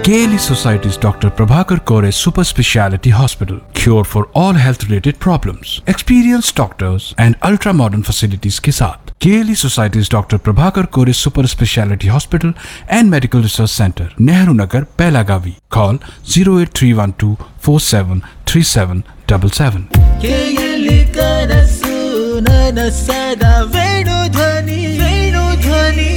KLE Society's Dr. Prabhakar Kore Super Speciality Hospital. Cure for all health related problems. Experienced doctors and ultra modern facilities के साथ KLE Society's Dr. Prabhakar Kore Super Speciality Hospital and Medical Research Center, Nehru Nagar, Pelagavi. Call 08312 473777. ಕೇಯಲಿ ಕನಸು ನನಸದ ವೇಣು ಧ್ವನಿ ವೇಣು ಧ್ವನಿ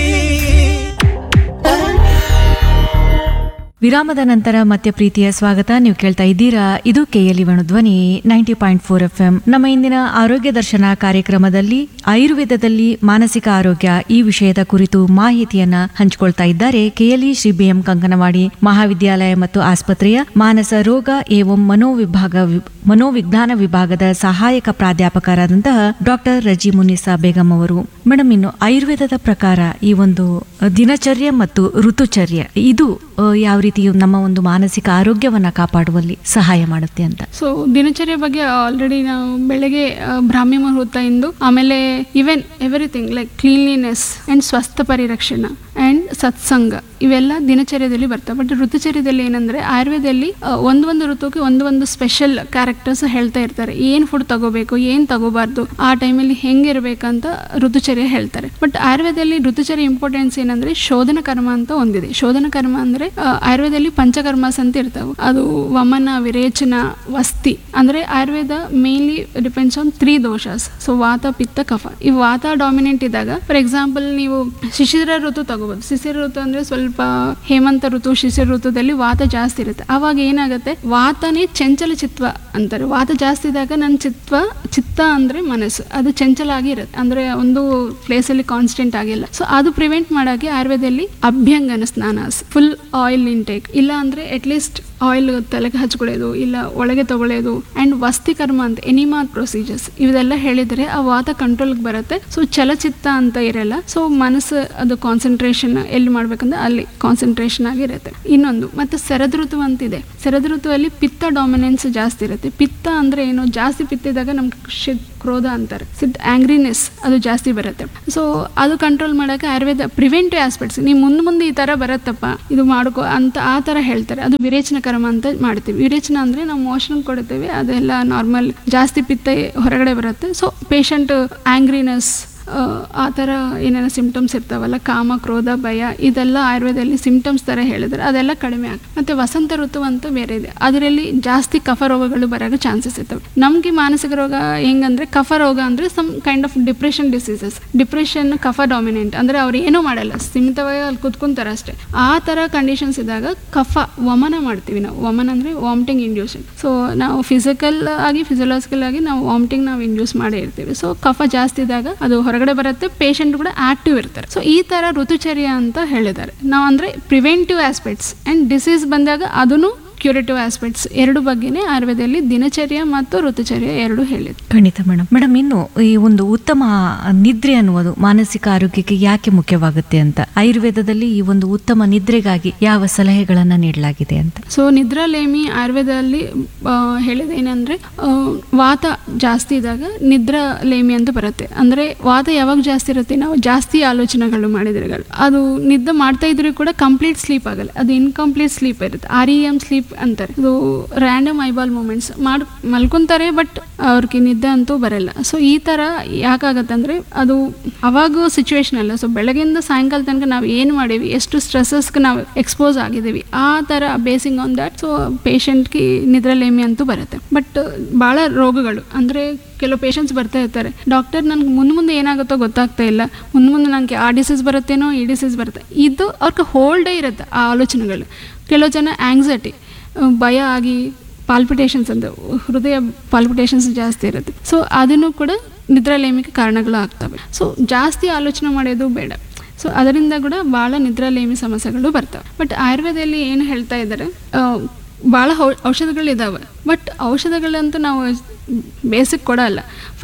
ವಿರಾಮದ ನಂತರ ಮತ್ತೆ ಪ್ರೀತಿಯ ಸ್ವಾಗತ ನೀವು ಕೇಳ್ತಾ ಇದ್ದೀರಾ ಇದು KLE Dhwani ninety point four F M ನಮ್ಮ ಇಂದಿನ ಆರೋಗ್ಯ ದರ್ಶನ ಕಾರ್ಯಕ್ರಮದಲ್ಲಿ ಆಯುರ್ವೇದದಲ್ಲಿ ಮಾನಸಿಕ ಆರೋಗ್ಯ ಈ ವಿಷಯದ ಕುರಿತು ಮಾಹಿತಿಯನ್ನ ಹಂಚಿಕೊಳ್ತಾ ಇದ್ದಾರೆ ಕೆಎಲ್ಇ ಶ್ರೀ ಬಿಎಂ ಕಂಕನವಾಡಿ ಮಹಾವಿದ್ಯಾಲಯ ಮತ್ತು ಆಸ್ಪತ್ರೆಯ ಮಾನಸ ರೋಗ ಏವಂ ಮನೋವಿಭಾಗ ವಿ- ಮನೋವಿಜ್ಞಾನ ವಿಭಾಗದ ಸಹಾಯಕ ಪ್ರಾಧ್ಯಾಪಕರಾದಂತಹ ಡಾಕ್ಟರ್ ರಜಿ ಮುನಿಸಾ ಬೇಗಂ ಅವರು ಮೇಡಮ್ ಇನ್ನು ಆಯುರ್ವೇದದ ಪ್ರಕಾರ ಈ ಒಂದು ಅ, ದಿನಚರ್ಯ ಮತ್ತು ಋತುಚರ್ಯ ಇದು ಅ, ಯಾವ ರೀತಿ ನಮ್ಮ ಒಂದು ಮಾನಸಿಕ ಆರೋಗ್ಯವನ್ನ ಕಾಪಾಡುವಲ್ಲಿ ಸಹಾಯ ಮಾಡುತ್ತೆ ಅಂತ ಸೊ ದಿನಚರ್ಯ ಬಗ್ಗೆ ಆಲ್ರೆಡಿ ನಾವು ಬೆಳಗ್ಗೆ ಆ, ಬ್ರಾಹ್ಮಿ ಮುಹೂರ್ತ ಇಂದು ಆಮೇಲೆ even everything like cleanliness and ಸ್ವಸ್ಥ ಪರಿರಕ್ಷಣೆ ಆ್ಯಂಡ್ ಸತ್ಸಂಗ ಇವೆಲ್ಲ ದಿನಚರ್ಯದಲ್ಲಿ ಬರ್ತವೆ ಬಟ್ ಋತುಚರ್ಯದಲ್ಲಿ ಏನಂದ್ರೆ ಆಯುರ್ವೇದದಲ್ಲಿ ಆ, ಒಂದು ಒಂದು ಋತುಕ್ಕೆ ಒಂದು ಒಂದು ಸ್ಪೆಷಲ್ ಕ್ಯಾರೆಕ್ಟರ್ಸ್ ಹೇಳ್ತಾ ಇರ್ತಾರೆ ಏನು ಫುಡ್ ತಗೋಬೇಕು ಏನು ತಗೋಬಾರ್ದು ಆ ಟೈಮಲ್ಲಿ ಹೆಂಗಿರ್ಬೇಕಂತ ಋತುಚರ್ಯ ಹೇಳ್ತಾರೆ ಬಟ್ ಆಯುರ್ವೇದದಲ್ಲಿ ಋತುಚರ್ಯ ಇಂಪಾರ್ಟೆನ್ಸ್ ಏನಂದ್ರೆ ಶೋಧನ ಕರ್ಮ ಅಂತ ಒಂದಿದೆ ಶೋಧನ ಕರ್ಮ ಅಂದ್ರೆ ಆ, ಆಯುರ್ವೇದದಲ್ಲಿ ಪಂಚಕರ್ಮಸ್ ಅಂತ ಇರ್ತಾವೆ ಅದು ವಮನ ವಿರೇಚನ ವಸ್ತಿ ಅಂದ್ರೆ Ayurveda mainly depends on three doshas so ವಾತ ಪಿತ್ತ ಕಫ ಈ ವಾತ ಡಾಮಿನೆಂಟ್ ಇದ್ದಾಗ ಫಾರ್ ಎಕ್ಸಾಂಪಲ್ ನೀವು ಶಿಶಿರ ಋತು ತಗೋಬಹುದು ಶಿಶಿರ ಋತು ಅಂದ್ರೆ ಸ್ವಲ್ಪ ಹೇಮಂತ ಋತು ಶಿಶಿರ ಋತುದಲ್ಲಿ ವಾತ ಜಾಸ್ತಿ ಇರುತ್ತೆ ಅವಾಗ ಏನಾಗುತ್ತೆ ವಾತನೇ ಚಂಚಲ ಚಿತ್ವ ಅಂತಾರೆ ವಾತ ಜಾಸ್ತಿ ಇದ್ದಾಗ ನನ್ನ ಚಿತ್ವ ಚಿತ್ತ ಅಂದ್ರೆ ಮನಸ್ಸು ಅದು ಚಂಚಲ ಆಗಿ ಇರುತ್ತೆ ಅಂದ್ರೆ ಒಂದು ಪ್ಲೇಸ್ ಅಲ್ಲಿ ಕಾನ್ಸ್ಟೆಂಟ್ ಆಗಿಲ್ಲ ಸೊ ಅದು ಪ್ರಿವೆಂಟ್ ಮಾಡೋಕೆ ಆಯುರ್ವೇದದಲ್ಲಿ ಅಭ್ಯಂಗನ ಸ್ನಾನ ಫುಲ್ ಆಯಿಲ್ ಇಂಟೇಕ್ ಇಲ್ಲ ಅಂದ್ರೆ ಅಟ್ಲೀಸ್ಟ್ ಆಯಿಲ್ ತಲೆಗೆ ಹಚ್ಕೊಳ್ಳೋದು ಇಲ್ಲ ಒಳಗೆ ತಗೊಳ್ಳೋದು ಅಂಡ್ ವಸ್ತಿ ಕರ್ಮ ಅಂತ ಎನಿಮಾ ಪ್ರೊಸೀಜರ್ಸ್ ಇವೆಲ್ಲ ಹೇಳಿದರೆ ಆ ವಾತ ಕಂಟ್ರೋಲ್ಗೆ ಬರುತ್ತೆ ಸೊ ಚಲಚಿತ್ತ ಅಂತ ಇರಲ್ಲ ಸೊ ಮನಸ್ಸು ಅದು ಕಾನ್ಸಂಟ್ರೇಷನ್ ಎಲ್ಲಿ ಮಾಡ್ಬೇಕಂದ್ರೆ ಅಲ್ಲಿ ಕಾನ್ಸಂಟ್ರೇಷನ್ ಆಗಿರುತ್ತೆ ಇನ್ನೊಂದು ಮತ್ತೆ ಶರದ್ ಋತು ಅಂತಿದೆ ಶರದ್ ಋತುವಲ್ಲಿ ಪಿತ್ತ ಡಾಮಿನೆನ್ಸ್ ಜಾಸ್ತಿ ಇರುತ್ತೆ ಪಿತ್ತ ಅಂದ್ರೆ ಏನು ಜಾಸ್ತಿ ಪಿತ್ತ ಇದ್ದಾಗ ನಮ್ಗೆ ಶಿ- ಕ್ರೋಧ ಅಂತಾರೆ ಸಿದ್ ಆಂಗ್ರಿನೆಸ್ ಅದು ಜಾಸ್ತಿ ಬರುತ್ತೆ ಸೊ ಅದು ಕಂಟ್ರೋಲ್ ಮಾಡೋಕೆ ಆಯುರ್ವೇದ ಪ್ರಿವೆಂಟಿವ್ ಆಸ್ಪೆಕ್ಟ್ಸ್ ನೀವು ಮುಂದೆ ಮುಂದೆ ಈ ಥರ ಬರುತ್ತಪ್ಪ ಇದು ಮಾಡ್ಕೋ ಅಂತ ಆ ಥರ ಹೇಳ್ತಾರೆ ಅದು ವಿರೇಚನ ಕರ್ಮ ಅಂತ ಮಾಡ್ತೀವಿ ವಿರೇಚನ ಅಂದರೆ ನಾವು ಮೋಷನ್ ಕೊಡ್ತೇವೆ ಅದೆಲ್ಲ ನಾರ್ಮಲ್ ಜಾಸ್ತಿ ಪಿತ್ತ ಹೊರಗಡೆ ಬರುತ್ತೆ ಸೊ ಪೇಷಂಟ್ ಆಂಗ್ರಿನೆಸ್ ಆ ಥರ ಏನೇನೋ ಸಿಂಪ್ಟಮ್ಸ್ ಇರ್ತಾವಲ್ಲ ಕಾಮ ಕ್ರೋಧ ಭಯ ಇದೆಲ್ಲ ಆಯುರ್ವೇದದಲ್ಲಿ ಸಿಂಪ್ಟಮ್ಸ್ ಥರ ಹೇಳಿದ್ರೆ ಅದೆಲ್ಲ ಕಡಿಮೆ ಆಗುತ್ತೆ ಮತ್ತು ವಸಂತ ಋತು ಅಂತ ಬೇರೆ ಇದೆ ಅದರಲ್ಲಿ ಜಾಸ್ತಿ ಕಫ ರೋಗಗಳು ಬರೋಕ್ಕೆ ಚಾನ್ಸಸ್ ಇರ್ತವೆ ನಮಗೆ ಮಾನಸಿಕ ರೋಗ ಹೆಂಗಂದ್ರೆ ಕಫ ರೋಗ ಅಂದರೆ some kind of depression diseases depression ಕಫ ಡಾಮಿನೆಂಟ್ ಅಂದರೆ ಅವ್ರು ಏನೂ ಮಾಡಲ್ಲ ಸ್ಥಿಮಿತವಾಗಿ ಅಲ್ಲಿ ಕುತ್ಕೊಂತಾರೆ ಅಷ್ಟೇ ಆ ಥರ ಕಂಡೀಷನ್ಸ್ ಇದ್ದಾಗ ಕಫ ವಮನ ಮಾಡ್ತೀವಿ ನಾವು ವಮನ ಅಂದರೆ ವಾಮಿಟಿಂಗ್ ಇಂಡ್ಯೂಷನ್ ಸೊ ನಾವು ಫಿಸಿಕಲ್ ಆಗಿ ಫಿಸಿಯಲಾಜಿಕಲ್ ಆಗಿ ನಾವು ವಾಮಿಟಿಂಗ್ ನಾವು ಇಂಡ್ಯೂಸ್ ಮಾಡೇ ಇರ್ತೀವಿ ಸೊ ಕಫ ಜಾಸ್ತಿ ಇದ್ದಾಗ ಅದು ಹೊರಗಡೆ ಬರುತ್ತೆ ಪೇಷಂಟ್ ಕೂಡ ಆಕ್ಟಿವ್ ಇರ್ತಾರೆ ಸೊ ಈ ತರ ಋತುಚರ್ಯ ಅಂತ ಹೇಳಿದ್ದಾರೆ ನಾವು ಅಂದ್ರೆ ಪ್ರಿವೆಂಟಿವ್ ಆಸ್ಪೆಕ್ಟ್ಸ್ ಅಂಡ್ ಡಿಸೀಸ್ ಬಂದಾಗ ಅದನ್ನು ಕ್ಯೂರೇಟಿವ್ ಆಸ್ಪೆಕ್ಟ್ಸ್ ಎರಡು ಬಗ್ಗೆನೇ ಆಯುರ್ವೇದದಲ್ಲಿ ದಿನಚರ್ಯ ಮತ್ತು ಋತುಚರ್ಯ ಎರಡು ಹೇಳಿದೆ ಖಂಡಿತ ಮೇಡಮ್ ಮೇಡಮ್ ಇನ್ನು ಈ ಒಂದು ಉತ್ತಮ ನಿದ್ರೆ ಅನ್ನುವುದು ಮಾನಸಿಕ ಆರೋಗ್ಯಕ್ಕೆ ಯಾಕೆ ಮುಖ್ಯವಾಗುತ್ತೆ ಅಂತ ಆಯುರ್ವೇದದಲ್ಲಿ ಈ ಒಂದು ಉತ್ತಮ ನಿದ್ರೆಗಾಗಿ ಯಾವ ಸಲಹೆಗಳನ್ನ ನೀಡಲಾಗಿದೆ ಅಂತ ಸೊ ನಿದ್ರಾಲೇಮಿ ಆಯುರ್ವೇದದಲ್ಲಿ ಆ, ಹೇಳಿದೇನೆಂದ್ರೆ ಆ, ವಾತ ಜಾಸ್ತಿ ಇದ್ದಾಗ ನಿದ್ರಾಲೇಮಿ ಅಂತ ಬರುತ್ತೆ ಅಂದ್ರೆ ವಾತ ಯಾವಾಗ ಜಾಸ್ತಿ ಇರುತ್ತೆ ನಾವು ಜಾಸ್ತಿ ಆಲೋಚನೆಗಳು ಮಾಡಿದ್ರೆ ಅದು ನಿದ್ದೆ ಮಾಡ್ತಾ ಇದ್ರೂ ಕೂಡ ಕಂಪ್ಲೀಟ್ ಸ್ಲೀಪ್ ಆಗಲ್ಲ ಅದು ಇನ್ಕಂಪ್ಲೀಟ್ ಸ್ಲೀಪ್ ಇರುತ್ತೆ ಆರ್ ಇ ಎಮ್ ಸ್ಲೀಪ್ ಅಂತಾರೆ ಇದು ರ್ಯಾಂಡಮ್ ಐಬಾಲ್ ಮೂಮೆಂಟ್ಸ್ ಮಾಡ್ ಮಲ್ಕೊಂತಾರೆ ಬಟ್ ಅವ್ರಿಗೆ ನಿದ್ದೆ ಅಂತೂ ಬರಲ್ಲ ಸೊ ಈ ಥರ ಯಾಕಾಗತ್ತಂದ್ರೆ ಅದು ಅವಾಗ ಸಿಚುವೇಶನ್ ಅಲ್ಲ ಸೊ ಬೆಳಗ್ಗೆಯಿಂದ ಸಾಯಂಕಾಲ ತನಕ ನಾವು ಏನು ಮಾಡೀವಿ ಎಷ್ಟು ಸ್ಟ್ರೆಸ್ಸಸ್ಗೆ ನಾವು ಎಕ್ಸ್ಪೋಸ್ ಆಗಿದ್ದೀವಿ ಆ ಥರ ಬೇಸಿಂಗ್ ಆನ್ ದ್ಯಾಟ್ ಸೊ ಪೇಷಂಟ್ಗೆ ನಿದ್ರಲೇಮಿ ಅಂತೂ ಬರುತ್ತೆ ಬಟ್ ಭಾಳ ರೋಗಗಳು ಅಂದರೆ ಕೆಲವು ಪೇಷಂಟ್ಸ್ ಬರ್ತಾ ಇರ್ತಾರೆ ಡಾಕ್ಟರ್ ನನಗೆ ಮುಂದೆ ಮುಂದೆ ಏನಾಗುತ್ತೋ ಗೊತ್ತಾಗ್ತಾ ಇಲ್ಲ ಮುಂದೆ ಮುಂದೆ ನನಗೆ ಆ ಡಿಸೀಸ್ ಬರುತ್ತೇನೋ ಈ ಡಿಸೀಸ್ ಬರುತ್ತೆ ಇದು ಅವ್ರಿಗೆ ಹೋಲ್ಡೇ ಇರುತ್ತೆ ಆ ಆಲೋಚನೆಗಳು ಕೆಲವು ಜನ ಆಂಗ್ಸೈಟಿ ಭಯ ಆಗಿ ಪಾಲ್ಪಿಟೇಷನ್ಸ್ ಅಂತ ಹೃದಯ ಪಾಲ್ಪಿಟೇಷನ್ಸ್ ಜಾಸ್ತಿ ಇರುತ್ತೆ ಸೊ ಅದನ್ನು ಕೂಡ ನಿದ್ರಾಲೇಮಿಗೆ ಕಾರಣಗಳು ಆಗ್ತವೆ ಸೊ ಜಾಸ್ತಿ ಆಲೋಚನೆ ಮಾಡೋದು ಬೇಡ ಸೊ ಅದರಿಂದ ಕೂಡ ಭಾಳ ನಿದ್ರಾಲೇಮಿ ಸಮಸ್ಯೆಗಳು ಬರ್ತವೆ ಬಟ್ ಆಯುರ್ವೇದದಲ್ಲಿ ಏನು ಹೇಳ್ತಾ ಇದ್ದಾರೆ ಭಾಳ ಔಷಧಗಳಿದ್ದಾವೆ ಬಟ್ ಔಷಧಗಳಂತೂ ನಾವು ಬೇಸಿಕ್ ಕೊಡಲ್ಲ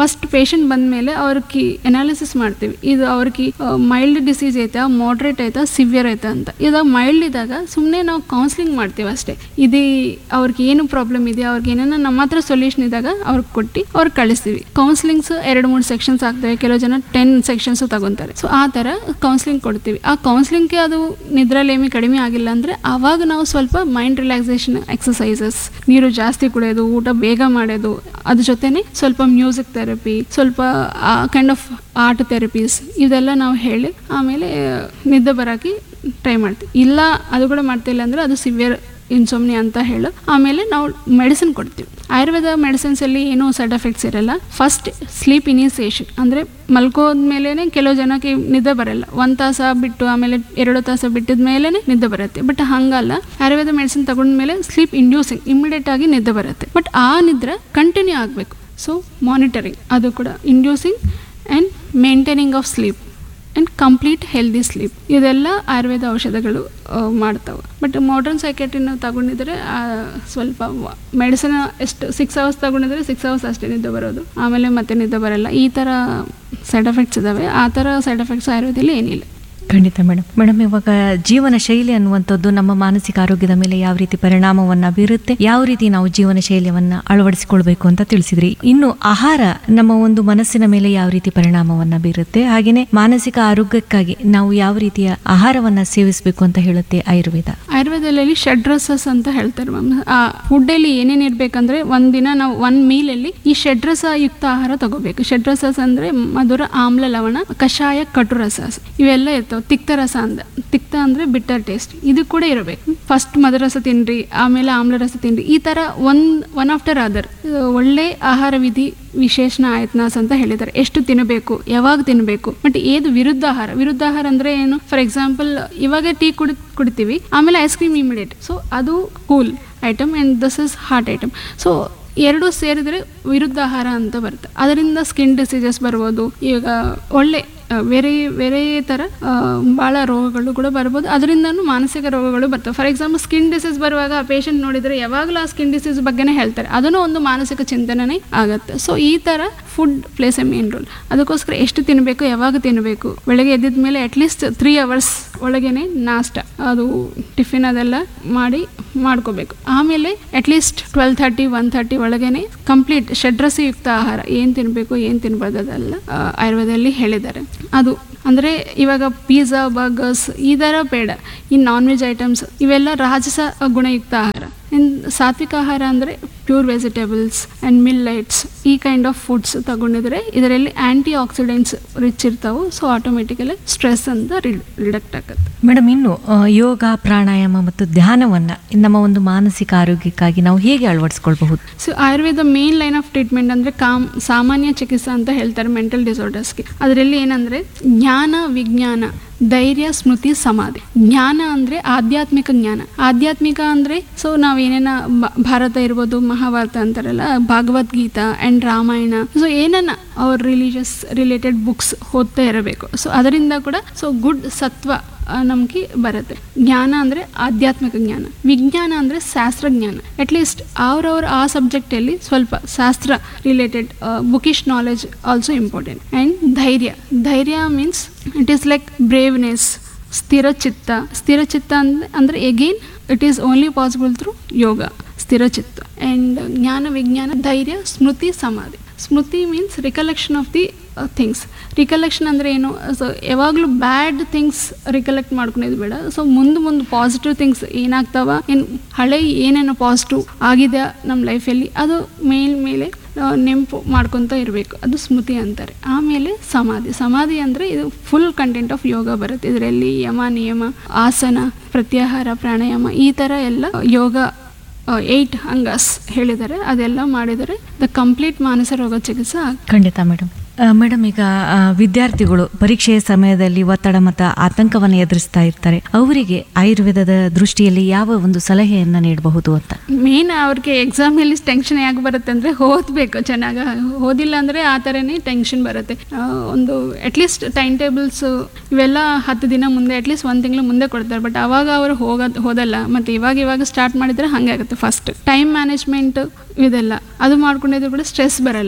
ಫಸ್ಟ್ ಪೇಷಂಟ್ ಬಂದ ಮೇಲೆ ಅವ್ರಿಗೆ ಎನಾಲಿಸಿಸ್ ಮಾಡ್ತೀವಿ ಇದು ಅವ್ರಿಗೆ ಮೈಲ್ಡ್ ಡಿಸೀಸ್ ಐತಾ ಮಾಡ್ರೇಟ್ ಐತಾ ಸಿವಿಯರ್ ಐತಾ ಅಂತ ಇದು ಮೈಲ್ಡ್ ಇದ್ದಾಗ ಸುಮ್ಮನೆ ನಾವು ಕೌನ್ಸಿಲಿಂಗ್ ಮಾಡ್ತೀವಿ ಅಷ್ಟೇ ಇದು ಅವ್ರಿಗೆ ಏನು ಪ್ರಾಬ್ಲಮ್ ಇದೆ ಅವ್ರಿಗೆ ಏನೇನೋ ನಮ್ಮ ಹತ್ರ ಸೊಲ್ಯೂಷನ್ ಇದ್ದಾಗ ಅವ್ರಿಗೆ ಕೊಟ್ಟು ಅವ್ರಿಗೆ ಕಳಿಸ್ತೀವಿ ಕೌನ್ಸಿಲಿಂಗ್ಸ್ ಎರಡು ಮೂರು ಸೆಕ್ಷನ್ಸ್ ಆಗ್ತವೆ ಕೆಲವು ಜನ ಟೆನ್ ಸೆಕ್ಷನ್ಸ್ ತಗೊಂತಾರೆ ಸೊ ಆ ಥರ ಕೌನ್ಸಿಲಿಂಗ್ ಕೊಡ್ತೀವಿ ಆ ಕೌನ್ಸಿಲಿಂಗ್ಗೆ ಅದು ನಿದ್ರಲೇಮಿ ಕಡಿಮೆ ಆಗಿಲ್ಲ ಅಂದರೆ ಆವಾಗ ನಾವು ಸ್ವಲ್ಪ ಮೈಂಡ್ ರಿಲ್ಯಾಕ್ಸೇಷನ್ ಎಕ್ಸಸೈಸಸ್ ನೀರು ಜಾಸ್ತಿ ಕುಡಿಯೋದು ಊಟ ಬೇಗ ಮಾಡೋದು ಅದ್ರ ಜೊತೆನೆ ಸ್ವಲ್ಪ ಮ್ಯೂಸಿಕ್ ಥೆರಪಿ ಸ್ವಲ್ಪ ಕೈಂಡ್ ಆಫ್ ಆರ್ಟ್ ಥೆರಪೀಸ್ ಇದೆಲ್ಲ ನಾವು ಹೇಳಿ ಆಮೇಲೆ ನಿದ್ದೆ ಬರೋಕ್ಕೆ ಟ್ರೈ ಮಾಡ್ತೀವಿ ಇಲ್ಲ ಅದು ಕೂಡ ಮಾಡ್ತಿಲ್ಲ ಅಂದರೆ ಅದು ಸಿವಿಯರ್ ಇನ್ಸೋಮ್ನಿ ಅಂತ ಹೇಳು ಆಮೇಲೆ ನಾವು ಮೆಡಿಸಿನ್ ಕೊಡ್ತೀವಿ ಆಯುರ್ವೇದ ಮೆಡಿಸಿನ್ಸಲ್ಲಿ ಏನೂ ಸೈಡ್ ಎಫೆಕ್ಟ್ಸ್ ಇರಲ್ಲ ಫಸ್ಟ್ ಸ್ಲೀಪ್ ಇನಿಸಿಯೇಷನ್ ಅಂದರೆ ಮಲ್ಕೋದ್ಮೇಲೆ ಕೆಲವು ಜನಕ್ಕೆ ನಿದ್ದೆ ಬರಲ್ಲ ಒಂದು ತಾಸ ಬಿಟ್ಟು ಆಮೇಲೆ ಎರಡು ತಾಸ ಬಿಟ್ಟಿದ ಮೇಲೆ ನಿದ್ದೆ ಬರುತ್ತೆ ಬಟ್ ಹಂಗಲ್ಲ ಆಯುರ್ವೇದ ಮೆಡಿಸಿನ್ ತಗೊಂಡ್ಮೇಲೆ ಸ್ಲೀಪ್ ಇಂಡ್ಯೂಸಿಂಗ್ ಇಮಿಡಿಯೇಟ್ ಆಗಿ ನಿದ್ದೆ ಬರುತ್ತೆ ಬಟ್ ಆ ನಿದ್ರೆ ಕಂಟಿನ್ಯೂ ಆಗಬೇಕು ಸೊ ಮಾನಿಟರಿಂಗ್ ಅದು ಕೂಡ inducing and maintaining of sleep and complete healthy sleep ಇದೆಲ್ಲ ಆಯುರ್ವೇದ ಔಷಧಗಳು ಮಾಡ್ತಾವೆ ಬಟ್ ಮಾಡರ್ನ್ ಸೈಕೆಟ್ರಿ ನಾವು ತಗೊಂಡಿದ್ರೆ ಆ, ಸ್ವಲ್ಪ ಮೆಡಿಸಿನ್ ಎಷ್ಟು ಸಿಕ್ಸ್ ಅವರ್ಸ್ ತಗೊಂಡಿದ್ರೆ ಸಿಕ್ಸ್ ಅವರ್ಸ್ ಅಷ್ಟೇ ನಿದ್ದೆ ಬರೋದು ಆಮೇಲೆ ಮತ್ತೆ ನಿದ್ದೆ ಬರಲ್ಲ ಈ ಥರ ಸೈಡ್ ಎಫೆಕ್ಟ್ಸ್ ಇದ್ದಾವೆ ಆ ಥರ ಸೈಡ್ ಎಫೆಕ್ಟ್ಸ್ ಆಯುರ್ವೇದದಲ್ಲಿ ಏನಿಲ್ಲ ಖಂಡಿತ ಮೇಡಮ್ ಮೇಡಮ್ ಇವಾಗ ಜೀವನ ಶೈಲಿ ಅನ್ನುವಂಥದ್ದು ನಮ್ಮ ಮಾನಸಿಕ ಆರೋಗ್ಯದ ಮೇಲೆ ಯಾವ ರೀತಿ ಪರಿಣಾಮವನ್ನ ಬೀರುತ್ತೆ ಯಾವ ರೀತಿ ನಾವು ಜೀವನ ಶೈಲಿಯನ್ನ ಅಳವಡಿಸಿಕೊಳ್ಬೇಕು ಅಂತ ತಿಳಿಸಿದ್ರಿ ಇನ್ನು ಆಹಾರ ನಮ್ಮ ಒಂದು ಮನಸ್ಸಿನ ಮೇಲೆ ಯಾವ ರೀತಿ ಪರಿಣಾಮವನ್ನ ಬೀರುತ್ತೆ ಹಾಗೇನೆ ಮಾನಸಿಕ ಆರೋಗ್ಯಕ್ಕಾಗಿ ನಾವು ಯಾವ ರೀತಿಯ ಆಹಾರವನ್ನ ಸೇವಿಸಬೇಕು ಅಂತ ಹೇಳುತ್ತೆ ಆಯುರ್ವೇದ ಆಯುರ್ವೇದದಲ್ಲಿ ಷಡ್ರಸಸ್ ಅಂತ ಹೇಳ್ತಾರೆ ಮ್ಯಾಮ್ ಆ ಫುಡ್ಡಲ್ಲಿ ಏನೇನು ಇರಬೇಕಂದ್ರೆ ಒಂದಿನ ನಾವು ಒಂದು ಮೀಲಲ್ಲಿ ಈ ಷಡ್ರಸ ಯುಕ್ತ ಆಹಾರ ತಗೋಬೇಕು ಷಡ್ರಸಸ್ ಅಂದರೆ ಮಧುರ ಆಮ್ಲ ಲವಣ ಕಷಾಯ ಕಟುರಸಸ್ ಇವೆಲ್ಲ ಇರ್ತಾವೆ ತಿಕ್ತರಸ ಅಂದ ತಿಕ್ತ ಅಂದರೆ ಬಿಟ್ಟರ್ ಟೇಸ್ಟ್ ಇದು ಕೂಡ ಇರಬೇಕು ಫಸ್ಟ್ ಮಧುರಸ ತಿನ್ರಿ ಆಮೇಲೆ ಆಮ್ಲರಸ ತಿನ್ರಿ ಈ ಥರ ಒನ್ ಒನ್ ಆಫ್ಟರ್ ಅದರ್ ಒಳ್ಳೆ ಆಹಾರ ವಿಧಿ ವಿಶೇಷಣ ಆಯತ್ನಾಸ್ ಅಂತ ಹೇಳಿದ್ದಾರೆ ಎಷ್ಟು ತಿನ್ನಬೇಕು ಯಾವಾಗ ತಿನ್ನಬೇಕು ಬಟ್ ಏದು ವಿರುದ್ಧ ಆಹಾರ ವಿರುದ್ಧ ಆಹಾರ ಅಂದ್ರೆ ಏನು ಫಾರ್ ಎಕ್ಸಾಂಪಲ್ ಇವಾಗ ಟೀ ಕುಡಿ ಕುಡಿತೀವಿ ಆಮೇಲೆ ಐಸ್ ಕ್ರೀಮ್ ಇಮಿಡಿಯೇಟ್ ಸೊ ಅದು cool item and this is hot item so ಎರಡು ಸೇರಿದ್ರೆ ವಿರುದ್ಧ ಆಹಾರ ಅಂತ ಬರುತ್ತೆ ಅದರಿಂದ ಸ್ಕಿನ್ ಡಿಸೀಸಸ್ ಬರ್ಬೋದು ಈಗ ಒಳ್ಳೆ ಆ, ಬೇರೆ ಬೇರೆ ಥರ ಭಾಳ ರೋಗಗಳು ಕೂಡ ಬರ್ಬೋದು ಅದರಿಂದನೂ ಮಾನಸಿಕ ರೋಗಗಳು ಬರ್ತವೆ ಫಾರ್ ಎಕ್ಸಾಂಪಲ್ ಸ್ಕಿನ್ ಡಿಸೀಸ್ ಬರುವಾಗ ಆ ಪೇಷಂಟ್ ನೋಡಿದರೆ ಯಾವಾಗಲೂ ಆ ಸ್ಕಿನ್ ಡಿಸೀಸ್ ಬಗ್ಗೆನೇ ಹೇಳ್ತಾರೆ ಅದನ್ನು ಒಂದು ಮಾನಸಿಕ ಚಿಂತನೆ ಆಗುತ್ತೆ ಸೊ ಈ ಥರ food plays a main role ಅದಕ್ಕೋಸ್ಕರ ಎಷ್ಟು ತಿನ್ನಬೇಕು ಯಾವಾಗ ತಿನ್ನಬೇಕು ಬೆಳಗ್ಗೆ ಎದ್ದಿದ ಮೇಲೆ ಅಟ್ಲೀಸ್ಟ್ ತ್ರೀ ಅವರ್ಸ್ ಒಳಗೇನೆ ನಾಷ್ಟ ಅದು ಟಿಫಿನ್ ಅದೆಲ್ಲ ಮಾಡಿ ಮಾಡ್ಕೋಬೇಕು ಆಮೇಲೆ at least twelve thirty one thirty ಒಳಗೇನೆ ಕಂಪ್ಲೀಟ್ ಷಡ್ರಸಯುಕ್ತ ಆಹಾರ ಏನು ತಿನ್ನಬೇಕು ಏನು ತಿನ್ಬಾರ್ದು ಅದೆಲ್ಲ ಆ, ಆಯುರ್ವೇದದಲ್ಲಿ ಹೇಳಿದ್ದಾರೆ ಅದು ಅಂದರೆ ಇವಾಗ ಪಿಜ್ಜಾ ಬರ್ಗರ್ಸ್ ಈ ಥರ ಬೇಡ ಈ ನಾನ್ ವೆಜ್ ಐಟಮ್ಸ್ ಇವೆಲ್ಲ ರಾಜಸ ಗುಣಯುಕ್ತ ಆಹಾರ ಇನ್ ಸಾತ್ವಿಕ ಆಹಾರ ಅಂದರೆ ಪ್ಯೂರ್ ವೆಜಿಟೇಬಲ್ಸ್ ಆ್ಯಂಡ್ ಮಿಲ್ಲೈಟ್ಸ್ ಈ ಕೈಂಡ್ ಆಫ್ ಫುಡ್ಸ್ ತಗೊಂಡಿದ್ರೆ ಇದರಲ್ಲಿ ಆ್ಯಂಟಿ ಆಕ್ಸಿಡೆಂಟ್ಸ್ ರಿಚ್ ಇರ್ತಾವೆ ಸೊ ಆಟೋಮೆಟಿಕಲಿ ಸ್ಟ್ರೆಸ್ ಅಂತ ರಿಡಕ್ಟ್ ಆಗುತ್ತೆ ಮೇಡಮ್ ಇನ್ನು ಆ, ಯೋಗ ಪ್ರಾಣಾಯಾಮ ಮತ್ತು ಧ್ಯಾನವನ್ನ ನಮ್ಮ ಒಂದು ಮಾನಸಿಕ ಆರೋಗ್ಯಕ್ಕಾಗಿ ನಾವು ಹೇಗೆ ಅಳವಡಿಸ್ಕೊಳ್ಬಹುದು so Ayurveda main line of treatment ಅಂದರೆ ಕಾಮ್ ಸಾಮಾನ್ಯ ಚಿಕಿತ್ಸೆ ಅಂತ ಹೇಳ್ತಾರೆ ಮೆಂಟಲ್ ಡಿಸಾರ್ಡರ್ಸ್ಗೆ ಅದರಲ್ಲಿ ಏನಂದರೆ ಜ್ಞಾನ ವಿಜ್ಞಾನ ಧೈರ್ಯ ಸ್ಮೃತಿ ಸಮಾಧಿ ಜ್ಞಾನ ಅಂದರೆ ಆಧ್ಯಾತ್ಮಿಕ ಜ್ಞಾನ ಆಧ್ಯಾತ್ಮಿಕ ಅಂದರೆ ಸೊ ನಾವು ಏನೇನ ಬ- ಭಾರತ ಇರ್ಬೋದು ಮಹಾಭಾರತ ಅಂತಾರಲ್ಲ ಭಗವದ್ಗೀತಾ ಆ್ಯಂಡ್ ರಾಮಾಯಣ ಸೊ ಏನನ್ನ ಅವ್ರ ರಿಲಿಜಿಯಸ್ ರಿಲೇಟೆಡ್ ಬುಕ್ಸ್ ಓದ್ತಾ ಇರಬೇಕು ಸೊ ಅದರಿಂದ ಕೂಡ ಸೊ ಗುಡ್ ಸತ್ವ ನಮಗೆ ಬರುತ್ತೆ ಜ್ಞಾನ ಅಂದರೆ ಆಧ್ಯಾತ್ಮಿಕ ಜ್ಞಾನ ವಿಜ್ಞಾನ ಅಂದರೆ ಶಾಸ್ತ್ರಜ್ಞಾನ ಅಟ್ಲೀಸ್ಟ್ ಅವ್ರವ್ರ ಆ ಸಬ್ಜೆಕ್ಟಲ್ಲಿ ಸ್ವಲ್ಪ ಶಾಸ್ತ್ರ related bookish knowledge also important and ಧೈರ್ಯ ಧೈರ್ಯ means it is like braveness ಸ್ಥಿರ ಚಿತ್ತ ಸ್ಥಿರ ಚಿತ್ತ ಅಂದ್ರೆ ಅಂದರೆ again it is only possible through yoga ಸ್ಥಿರ ಚಿತ್ತ ಆ್ಯಂಡ್ ಜ್ಞಾನ ವಿಜ್ಞಾನ ಧೈರ್ಯ ಸ್ಮೃತಿ ಸಮಾಧಿ ಸ್ಮೃತಿ means recollection of the things recollection ಅಂದರೆ ಏನು ಸೊ ಯಾವಾಗಲೂ ಬ್ಯಾಡ್ ಥಿಂಗ್ಸ್ ರಿಕಲೆಕ್ಟ್ ಮಾಡ್ಕೊಳೋದು ಬೇಡ ಸೊ ಮುಂದೆ ಮುಂದೆ ಪಾಸಿಟಿವ್ ಥಿಂಗ್ಸ್ ಏನಾಗ್ತಾವ ಏನು ಹಳೆ ಏನೇನೋ ಪಾಸಿಟಿವ್ ಆಗಿದೆ ನಮ್ಮ ಲೈಫಲ್ಲಿ ಅದು ಮೇಲ್ ಮೇಲೆ ಆ, ನೆನಪು ಮಾಡ್ಕೊತ ಇರಬೇಕು ಅದು ಸ್ಮೃತಿ ಅಂತಾರೆ ಆಮೇಲೆ ಸಮಾಧಿ ಸಮಾಧಿ ಅಂದರೆ ಇದು ಫುಲ್ ಕಂಟೆಂಟ್ ಆಫ್ ಯೋಗ ಬರುತ್ತೆ ಇದರಲ್ಲಿ ಯಮ ನಿಯಮ ಆಸನ ಪ್ರತ್ಯಾಹಾರ ಪ್ರಾಣಾಯಾಮ ಈ ಥರ ಎಲ್ಲ ಯೋಗ ಏಯ್ಟ್ ಅಂಗಾಸ್ ಹೇಳಿದ್ದಾರೆ ಅದೆಲ್ಲ ಮಾಡಿದರೆ ದ ಕಂಪ್ಲೀಟ್ ಮಾನಸ ರೋಗ ಚಿಕಿತ್ಸೆ ಆಗ್- ಖಂಡಿತ ಮೇಡಮ್ ಮೇಡಮ್ ಈಗ ಆ, ವಿದ್ಯಾರ್ಥಿಗಳು ಪರೀಕ್ಷೆಯ ಸಮಯದಲ್ಲಿ ಒತ್ತಡ ಮತ್ತು ಆತಂಕವನ್ನು ಎದುರಿಸ್ತಾ ಇರ್ತಾರೆ ಅವರಿಗೆ ಆಯುರ್ವೇದದ ದೃಷ್ಟಿಯಲ್ಲಿ ಯಾವ ಒಂದು ಸಲಹೆಯನ್ನ ನೀಡಬಹುದು ಅಂತ ಮೇನ್ ಅವ್ರಿಗೆ ಎಕ್ಸಾಮಲ್ಲಿ ಟೆನ್ಷನ್ ಯಾಕೆ ಬರುತ್ತೆ ಅಂದರೆ ಓದಬೇಕು ಚೆನ್ನಾಗಿ ಓದಿಲ್ಲ ಅಂದರೆ ಆ ಥರನೇ ಟೆನ್ಷನ್ ಬರುತ್ತೆ ಆ, ಒಂದು ಅಟ್ಲೀಸ್ಟ್ ಟೈಮ್ ಟೇಬಲ್ಸ್ ಇವೆಲ್ಲ ಹತ್ತು ದಿನ ಮುಂದೆ ಅಟ್ಲೀಸ್ಟ್ ಒಂದು ತಿಂಗಳು ಮುಂದೆ ಕೊಡ್ತಾರೆ ಬಟ್ ಅವಾಗ ಅವರು ಹೋಗೋದು ಹೋದಲ್ಲ ಮತ್ತು ಇವಾಗ ಇವಾಗ ಸ್ಟಾರ್ಟ್ ಮಾಡಿದರೆ ಹಾಗೆ ಆಗುತ್ತೆ ಫಸ್ಟ್ ಟೈಮ್ ಮ್ಯಾನೇಜ್ಮೆಂಟ್ ಇದೆಲ್ಲ ಅದು ಮಾಡ್ಕೊಂಡಿದ್ರು ಕೂಡ ಸ್ಟ್ರೆಸ್ ಬರಲ್ಲ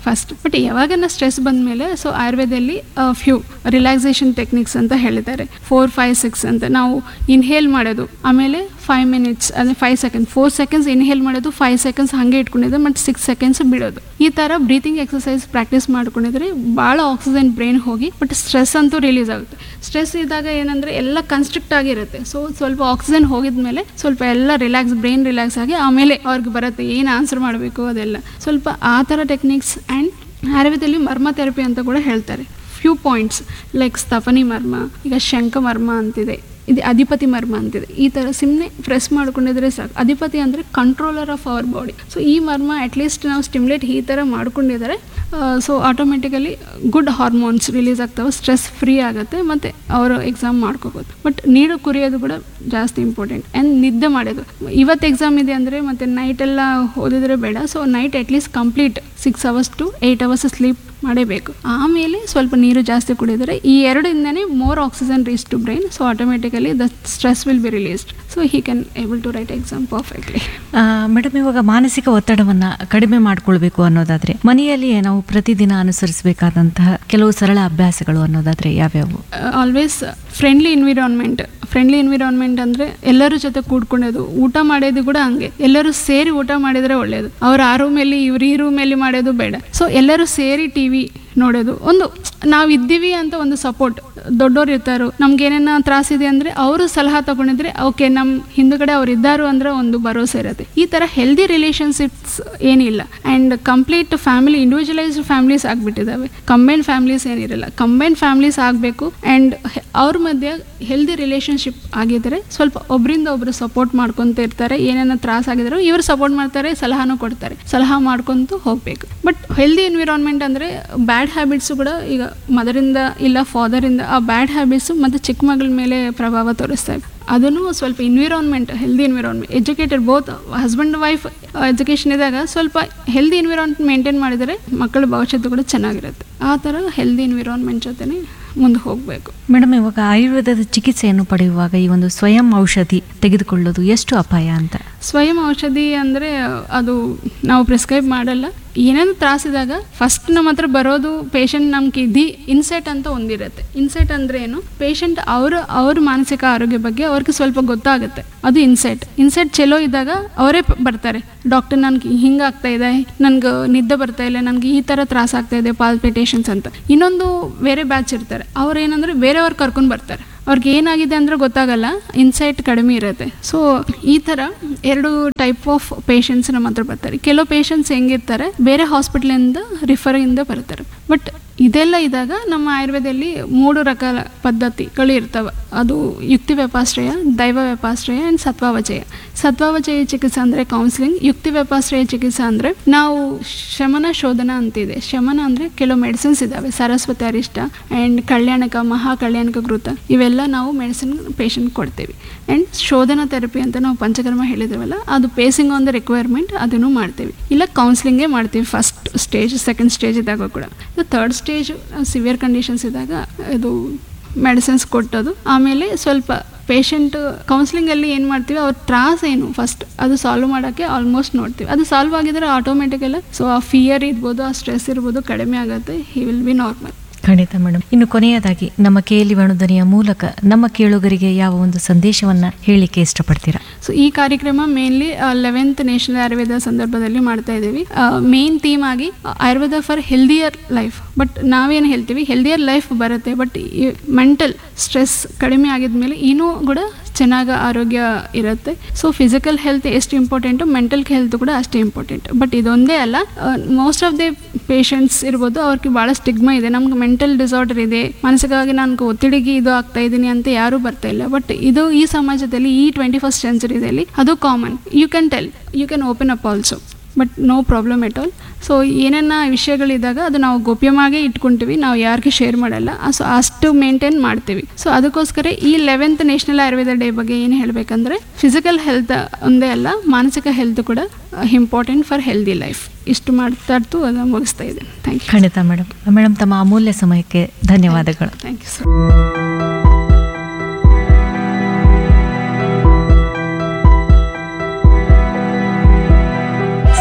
ಫಸ್ಟ್ ಬಟ್ ಯಾವಾಗನ ಸ್ಟ್ರೆಸ್ ಬಂದಮೇಲೆ ಸೊ ಆಯುರ್ವೇದದಲ್ಲಿ ಫ್ಯೂ ರಿಲ್ಯಾಕ್ಸೇಷನ್ ಟೆಕ್ನಿಕ್ಸ್ ಅಂತ ಹೇಳಿದ್ದಾರೆ ಫೋರ್ ಫೈವ್ ಸಿಕ್ಸ್ ಅಂತ ನಾವು ಇನ್ಹೇಲ್ ಮಾಡೋದು ಆಮೇಲೆ ಫೈವ್ ಮಿನಿಟ್ಸ್ ಅಂದರೆ five seconds four seconds inhale ಮಾಡೋದು ಫೈವ್ ಸೆಕೆಂಡ್ಸ್ ಹಾಗೆ ಇಟ್ಕೊಂಡಿದ್ರೆ ಮತ್ತು ಸಿಕ್ಸ್ ಸೆಕೆಂಡ್ಸ್ ಬಿಡೋದು ಈ ಥರ ಬ್ರೀತಿಂಗ್ ಎಕ್ಸಸೈಸ್ ಪ್ರಾಕ್ಟೀಸ್ ಮಾಡ್ಕೊಂಡಿದ್ರೆ ಭಾಳ ಆಕ್ಸಿಜನ್ ಬ್ರೈನ್ ಹೋಗಿ ಬಟ್ ಸ್ಟ್ರೆಸ್ ಅಂತೂ ರಿಲೀಸ್ ಆಗುತ್ತೆ ಸ್ಟ್ರೆಸ್ ಇದ್ದಾಗ ಏನಂದರೆ ಎಲ್ಲ ಕನ್ಸ್ಟ್ರಿಕ್ಟ್ ಆಗಿರುತ್ತೆ ಸೊ ಸ್ವಲ್ಪ ಆಕ್ಸಿಜನ್ ಹೋಗಿದ್ಮೇಲೆ ಸ್ವಲ್ಪ ಎಲ್ಲ ರಿಲ್ಯಾಕ್ಸ್ ಬ್ರೈನ್ ರಿಲ್ಯಾಕ್ಸ್ ಆಗಿ ಆಮೇಲೆ ಅವ್ರಿಗೆ ಬರುತ್ತೆ ಏನು ಆನ್ಸರ್ ಮಾಡಬೇಕು ಅದೆಲ್ಲ ಸ್ವಲ್ಪ ಆ ಥರ ಟೆಕ್ನಿಕ್ಸ್ ಆ್ಯಂಡ್ ಆಯುರ್ವೇದದಲ್ಲಿ ಮರ್ಮ ಥೆರಪಿ ಅಂತ ಕೂಡ ಹೇಳ್ತಾರೆ ಫ್ಯೂ ಪಾಯಿಂಟ್ಸ್ ಲೈಕ್ ಸ್ತಪನಿ ಮರ್ಮ ಈಗ ಶಂಖ ಮರ್ಮ ಅಂತಿದೆ ಇದು ಅಧಿಪತಿ ಮರ್ಮ ಅಂತಿದೆ ಈ ಥರ ಸುಮ್ಮನೆ ಪ್ರೆಸ್ ಮಾಡ್ಕೊಂಡಿದ್ರೆ ಸಾಕು ಅಧಿಪತಿ ಅಂದರೆ controller of our body so ಈ ಮರ್ಮ ಅಟ್ಲೀಸ್ಟ್ ನಾವು ಸ್ಟಿಮ್ಯುಲೇಟ್ ಈ ಥರ ಮಾಡ್ಕೊಂಡಿದ್ದಾರೆ so automatically good hormones release ಆಗ್ತವೆ ಸ್ಟ್ರೆಸ್ ಫ್ರೀ ಆಗುತ್ತೆ ಮತ್ತು ಅವರು ಎಕ್ಸಾಮ್ ಮಾಡ್ಕೋಬೋದು ಬಟ್ ನೀರು ಕುರಿಯೋದು ಕೂಡ ಜಾಸ್ತಿ ಇಂಪಾರ್ಟೆಂಟ್ ಆ್ಯಂಡ್ ನಿದ್ದೆ ಮಾಡೋದು ಇವತ್ತು ಎಕ್ಸಾಮ್ ಇದೆ ಅಂದರೆ ಮತ್ತು ನೈಟೆಲ್ಲ ಓದಿದ್ರೆ ಬೇಡ so night at least complete six hours to eight hours sleep ಮಾಡಬೇಕು ಆಮೇಲೆ ಸ್ವಲ್ಪ ನೀರು ಜಾಸ್ತಿ ಕುಡಿದರೆ ಈ ಎರಡಿಂದನೇ more oxygen reach to brain so automatically the stress will be released so he can able to write exam perfectly madam ಇವಾಗ ಮಾನಸಿಕ ಒತ್ತಡವನ್ನ ಕಡಿಮೆ ಮಾಡ್ಕೊಳ್ಬೇಕು ಅನ್ನೋದಾದ್ರೆ ಮನೆಯಲ್ಲಿಯೇ ನಾವು ಪ್ರತಿದಿನ ಅನುಸರಿಸಬೇಕಾದಂತಹ ಕೆಲವು ಸರಳ ಅಭ್ಯಾಸಗಳು ಅನ್ನೋದಾದ್ರೆ ಯಾವ್ಯಾವು always friendly environment friendly environment ಅಂದರೆ ಎಲ್ಲರ ಜೊತೆ ಕೂಡ್ಕೊಳ್ಳೋದು ಊಟ ಮಾಡೋದು ಕೂಡ ಹಂಗೆ ಎಲ್ಲರೂ ಸೇರಿ ಊಟ ಮಾಡಿದರೆ ಒಳ್ಳೆಯದು ಅವ್ರು ಆ ರೂಮಲ್ಲಿ ಇವ್ರು ಈ ರೂಮಲ್ಲಿ ಮಾಡೋದು ಬೇಡ ಸೊ ಎಲ್ಲರೂ ಸೇರಿ ಟಿ ವಿ ನೋಡೋದು ಒಂದು ನಾವು ಇದ್ದೀವಿ ಅಂತ ಒಂದು ಸಪೋರ್ಟ್ ದೊಡ್ಡೋರು ಇರ್ತಾರೋ ನಮ್ಗೆ ಏನೇನ ತ್ರಾಸಿದೆ ಅಂದರೆ ಅವರು ಸಲಹಾ ತಗೊಂಡಿದ್ರೆ ಓಕೆ ನಮ್ಮ ಹಿಂದುಗಡೆ ಅವ್ರು ಇದ್ದಾರು ಅಂದ್ರೆ ಒಂದು ಭರೋಸೆ ಇರುತ್ತೆ ಈ ಥರ ಹೆಲ್ದಿ ರಿಲೇಷನ್ಶಿಪ್ಸ್ ಏನಿಲ್ಲ and complete family individualized families ಆಗಿಬಿಟ್ಟಿದ್ದಾವೆ ಕಂಬೈನ್ ಫ್ಯಾಮಿಲೀಸ್ ಏನಿರಲ್ಲ ಕಂಬೈನ್ ಫ್ಯಾಮಿಲೀಸ್ ಆಗಬೇಕು ಆ್ಯಂಡ್ ಅವ್ರ ಮಧ್ಯೆ ಹೆಲ್ದಿ ರಿಲೇಷನ್ಶಿಪ್ ಆಗಿದ್ರೆ ಸ್ವಲ್ಪ ಒಬ್ಬರಿಂದ ಒಬ್ರು ಸಪೋರ್ಟ್ ಮಾಡ್ಕೊತ ಇರ್ತಾರೆ ಏನೇನೋ ತ್ರಾಸ ಆಗಿದ್ರು ಇವರು ಸಪೋರ್ಟ್ ಮಾಡ್ತಾರೆ ಸಲಹಾನು ಕೊಡ್ತಾರೆ ಸಲಹಾ ಮಾಡ್ಕೊತ ಹೋಗಬೇಕು ಬಟ್ ಹೆಲ್ದಿ ಎನ್ವಿರಾನ್ಮೆಂಟ್ ಅಂದರೆ ಬ್ಯಾಡ್ ಹ್ಯಾಬಿಟ್ಸು ಕೂಡ ಈಗ ಮದರಿಂದ ಇಲ್ಲ ಫಾದರಿಂದ ಆ ಬ್ಯಾಡ್ ಹ್ಯಾಬಿಟ್ಸು ಮತ್ತು ಚಿಕ್ಕ ಮಗಳ ಮೇಲೆ ಪ್ರಭಾವ ತೋರಿಸ್ತವೆ ಅದನ್ನು ಸ್ವಲ್ಪ environment healthy environment educated both husband wife education ಇದ್ದಾಗ ಸ್ವಲ್ಪ ಹೆಲ್ದಿ ಎನ್ವಿರಾನ್ಮೆಂಟ್ ಮೇಂಟೈನ್ ಮಾಡಿದರೆ ಮಕ್ಕಳ ಭವಿಷ್ಯತ್ತು ಕೂಡ ಚೆನ್ನಾಗಿರುತ್ತೆ ಆ ಥರ ಹೆಲ್ದಿ ಎನ್ವಿರಾನ್ಮೆಂಟ್ ಜೊತೆನೇ ಮುಂದೆ ಹೋಗಬೇಕು ಮೇಡಮ್ ಇವಾಗ ಆಯುರ್ವೇದದ ಚಿಕಿತ್ಸೆಯನ್ನು ಪಡೆಯುವಾಗ ಈ ಒಂದು ಸ್ವಯಂ ಔಷಧಿ ತೆಗೆದುಕೊಳ್ಳೋದು ಎಷ್ಟು ಅಪಾಯ ಅಂತ ಸ್ವಯಂ ಔಷಧಿ ಅಂದರೆ ಅದು ನಾವು ಪ್ರಿಸ್ಕ್ರೈಬ್ ಮಾಡಲ್ಲ ಏನೇನು ತ್ರಾಸಿದಾಗ ಫಸ್ಟ್ ನಮ್ಮ ಹತ್ರ ಬರೋದು ಪೇಷಂಟ್ ನಮ್ಗೆ ದಿ ಇನ್ಸೈಟ್ ಅಂತ ಒಂದಿರುತ್ತೆ ಇನ್ಸೈಟ್ ಅಂದ್ರೆ ಏನು ಪೇಷಂಟ್ ಅವ್ರ ಅವ್ರ ಮಾನಸಿಕ ಆರೋಗ್ಯ ಬಗ್ಗೆ ಅವ್ರಿಗೆ ಸ್ವಲ್ಪ ಗೊತ್ತಾಗುತ್ತೆ ಅದು ಇನ್ಸೈಟ್ ಇನ್ಸೈಟ್ ಚಲೋ ಇದ್ದಾಗ ಅವರೇ ಪ- ಬರ್ತಾರೆ ಡಾಕ್ಟರ್ ನನ್ಗೆ ಹಿಂಗೆ ಆಗ್ತಾ ಇದೆ ನನ್ಗೆ ನಿದ್ದೆ ಬರ್ತಾ ಇಲ್ಲ ನನಗೆ ಈ ಥರ ತ್ರಾಸ ಆಗ್ತಾ ಇದೆ ಪಾಲ್ಪಿಟೇಷನ್ಸ್ ಅಂತ ಇನ್ನೊಂದು ಬೇರೆ ಬ್ಯಾಚ್ ಇರ್ತಾರೆ ಅವ್ರು ಏನಂದ್ರೆ ಬೇರೆಯವ್ರು ಕರ್ಕೊಂಡು ಬರ್ತಾರೆ ಅವ್ರಿಗೆ ಏನಾಗಿದೆ ಅಂದ್ರೆ ಗೊತ್ತಾಗಲ್ಲ ಇನ್ಸೈಟ್ ಕಡಿಮೆ ಇರುತ್ತೆ ಸೊ ಈ ಥರ ಎರಡು ಟೈಪ್ ಆಫ್ ಪೇಷಂಟ್ಸ್ ನಮ್ಮ ಹತ್ರ ಬರ್ತಾರೆ ಕೆಲವು ಪೇಷಂಟ್ಸ್ ಹೆಂಗಿರ್ತಾರೆ ಬೇರೆ ಹಾಸ್ಪಿಟ್ಲಿಂದ ರಿಫರಿಂದ ಬರ್ತಾರೆ ಬಟ್ ಇದೆಲ್ಲ ಇದ್ದಾಗ ನಮ್ಮ ಆಯುರ್ವೇದದಲ್ಲಿ ಮೂರು ರಕಾಲ ಪದ್ಧತಿಗಳು ಇರ್ತವೆ ಅದು ಯುಕ್ತಿ ವ್ಯಪಾಶ್ರಯ ದೈವ ವ್ಯಪಾಶ್ರಯ ಆ್ಯಂಡ್ ಸತ್ವಾವಚಯ ಸತ್ವಾವಚಯ ಚಿಕಿತ್ಸೆ ಅಂದರೆ ಕೌನ್ಸಿಲಿಂಗ್ ಯುಕ್ತಿ ವ್ಯಪಾಶ್ರಯ ಚಿಕಿತ್ಸೆ ಅಂದರೆ ನಾವು ಶಮನ ಶೋಧನ ಅಂತಿದೆ ಶಮನ ಅಂದರೆ ಕೆಲವು ಮೆಡಿಸಿನ್ಸ್ ಇದ್ದಾವೆ ಸರಸ್ವತಿ ಅರಿಷ್ಟ ಆ್ಯಂಡ್ ಕಲ್ಯಾಣಕ ಮಹಾ ಕಲ್ಯಾಣಕ ಘೃತ ಇವೆಲ್ಲ ನಾವು ಮೆಡಿಸಿನ್ ಪೇಷಂಟ್ ಕೊಡ್ತೀವಿ ಆ್ಯಂಡ್ ಶೋಧನ ಥೆರಪಿ ಅಂತ ನಾವು ಪಂಚಕರ್ಮ ಹೇಳಿದ್ದೇವಲ್ಲ ಅದು ಪೇಸಿಂಗ್ ಆನ್ ದ ರಿಕ್ವೈರ್ಮೆಂಟ್ ಅದನ್ನು ಮಾಡ್ತೀವಿ ಇಲ್ಲ ಕೌನ್ಸಿಲಿಂಗೇ ಮಾಡ್ತೀವಿ ಫಸ್ಟ್ ಸ್ಟೇಜ್ ಸೆಕೆಂಡ್ ಸ್ಟೇಜ್ ಇದ್ದಾಗ ಕೂಡ ಇದು ಥರ್ಡ್ ಸ್ಟೇಜ್ ಸಿವಿಯರ್ ಕಂಡೀಷನ್ಸ್ ಇದ್ದಾಗ ಇದು ಮೆಡಿಸಿನ್ಸ್ ಕೊಟ್ಟದು ಆಮೇಲೆ ಸ್ವಲ್ಪ ಪೇಷಂಟ್ ಕೌನ್ಸಿಲಿಂಗಲ್ಲಿ ಏನು ಮಾಡ್ತೀವಿ ಅವ್ರ ತ್ರಾಸ ಏನು ಫಸ್ಟ್ ಅದು ಸಾಲ್ವ್ ಮಾಡೋಕ್ಕೆ ಆಲ್ಮೋಸ್ಟ್ ನೋಡ್ತೀವಿ ಅದು ಸಾಲ್ವ್ ಆಗಿದ್ರೆ ಆಟೋಮೆಟಿಕಲ್ಲ ಸೊ ಆ ಫಿಯರ್ ಇರ್ಬೋದು ಆ ಸ್ಟ್ರೆಸ್ ಇರ್ಬೋದು ಕಡಿಮೆ ಆಗುತ್ತೆ ಹಿ ವಿಲ್ ಬಿ ನಾರ್ಮಲ್ ಖಂಡಿತ ಮೇಡಮ್ ಇನ್ನು ಕೊನೆಯದಾಗಿ ನಮ್ಮ ಕೇಳಿ ಧ್ವನಿಯ ಮೂಲಕ ನಮ್ಮ ಕೇಳುಗರಿಗೆ ಯಾವ ಒಂದು ಸಂದೇಶವನ್ನ ಹೇಳಲಿಕ್ಕೆ ಇಷ್ಟಪಡ್ತೀರಾ ಸೊ ಈ ಕಾರ್ಯಕ್ರಮ ಮೇನ್ಲಿ ಲೆವೆಂತ್ ನ್ಯಾಷನಲ್ ಆಯುರ್ವೇದ ಸಂದರ್ಭದಲ್ಲಿ ಮಾಡ್ತಾ ಇದ್ದೀವಿ ಮೇನ್ ಥೀಮ್ ಆಗಿ Ayurveda for healthier life but ನಾವೇನು ಹೇಳ್ತೀವಿ ಹೆಲ್ದಿಯರ್ ಲೈಫ್ ಬರುತ್ತೆ ಬಟ್ ಮೆಂಟಲ್ ಸ್ಟ್ರೆಸ್ ಕಡಿಮೆ ಆಗಿದ್ಮೇಲೆ ಇನ್ನೂ ಕೂಡ ಚೆನ್ನಾಗಿ ಆರೋಗ್ಯ ಇರುತ್ತೆ ಸೊ ಫಿಸಿಕಲ್ ಹೆಲ್ತ್ ಎಷ್ಟು ಇಂಪಾರ್ಟೆಂಟು ಮೆಂಟಲ್ ಹೆಲ್ತ್ ಕೂಡ ಅಷ್ಟೇ ಇಂಪಾರ್ಟೆಂಟ್ ಬಟ್ ಇದೊಂದೇ ಅಲ್ಲ ಮೋಸ್ಟ್ ಆಫ್ ದಿ ಪೇಷಂಟ್ಸ್ ಇರ್ಬೋದು ಅವ್ರಿಗೆ ಭಾಳ ಸ್ಟಿಗ್ಮಾ ಇದೆ ನಮ್ಗೆ ಮೆಂಟಲ್ ಡಿಸಾರ್ಡರ್ ಇದೆ ಮಾನಸಿಕವಾಗಿ ನನಗೆ ಒತ್ತಡಿಗೆ ಇದು ಆಗ್ತಾ ಇದ್ದೀನಿ ಅಂತ ಯಾರೂ ಬರ್ತಾ ಇಲ್ಲ ಬಟ್ ಇದು ಈ ಸಮಾಜದಲ್ಲಿ ಈ ಟ್ವೆಂಟಿ ಫಸ್ಟ್ ಸೆಂಚುರಿದಲ್ಲಿ ಅದು common you can tell you can open up also but no problem at all so ಏನೇನ ವಿಷಯಗಳಿದ್ದಾಗ ಅದು ನಾವು ಗೋಪ್ಯಮಾಗೇ ಇಟ್ಕೊಂತೀವಿ ನಾವು ಯಾರಿಗೆ ಶೇರ್ ಮಾಡಲ್ಲ ಸೊ ಅಷ್ಟು ಮೇಂಟೈನ್ ಮಾಡ್ತೀವಿ ಸೊ ಅದಕ್ಕೋಸ್ಕರ ಈ ಲೆವೆಂತ್ ನ್ಯಾಷನಲ್ ಆಯುರ್ವೇದ ಡೇ ಬಗ್ಗೆ ಏನು ಹೇಳಬೇಕಂದ್ರೆ ಫಿಸಿಕಲ್ ಹೆಲ್ತ್ ಒಂದೇ ಅಲ್ಲ ಮಾನಸಿಕ ಹೆಲ್ತ್ ಕೂಡ ಇಂಪಾರ್ಟೆಂಟ್ ಫಾರ್ ಹೆಲ್ದಿ ಲೈಫ್ ಇಷ್ಟು ಮಾತಾಡ್ತು ಅದನ್ನು ಮುಗಿಸ್ತಾ ಇದ್ದೇನೆ ಥ್ಯಾಂಕ್ ಯು ಖಂಡಿತ ಮೇಡಮ್ ಮೇಡಮ್ ತಮ್ಮ ಅಮೂಲ್ಯ ಸಮಯಕ್ಕೆ ಧನ್ಯವಾದಗಳು ಥ್ಯಾಂಕ್ ಯು ಸರ್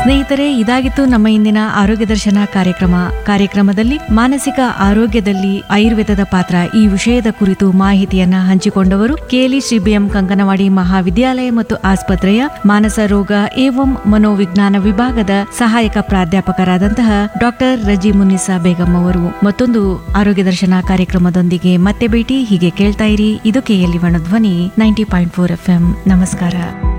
ಸ್ನೇಹಿತರೆ ಇದಾಗಿತ್ತು ನಮ್ಮ ಇಂದಿನ ಆರೋಗ್ಯ ದರ್ಶನ ಕಾರ್ಯಕ್ರಮ ಕಾರ್ಯಕ್ರಮದಲ್ಲಿ ಮಾನಸಿಕ ಆರೋಗ್ಯದಲ್ಲಿ ಆಯುರ್ವೇದದ ಪಾತ್ರ ಈ ವಿಷಯದ ಕುರಿತು ಮಾಹಿತಿಯನ್ನ ಹಂಚಿಕೊಂಡವರು ಕೇಲಿ ಶ್ರೀ ಬಿಎಂ ಕಂಕನವಾಡಿ ಮಹಾವಿದ್ಯಾಲಯ ಮತ್ತು ಆಸ್ಪತ್ರೆಯ ಮಾನಸ ರೋಗ ಏವಂ ಮನೋವಿಜ್ಞಾನ ವಿಭಾಗದ ಸಹಾಯಕ ಪ್ರಾಧ್ಯಾಪಕರಾದಂತಹ ಡಾಕ್ಟರ್ ರಜಿ ಮುನ್ನಿಸಾ ಬೇಗಂ ಅವರು ಮತ್ತೊಂದು ಆರೋಗ್ಯ ದರ್ಶನ ಕಾರ್ಯಕ್ರಮದೊಂದಿಗೆ ಮತ್ತೆ ಭೇಟಿ ಹೀಗೆ ಕೇಳ್ತಾ ಇರಿ ಇದು KLE Dhwani ninety point four F ನಮಸ್ಕಾರ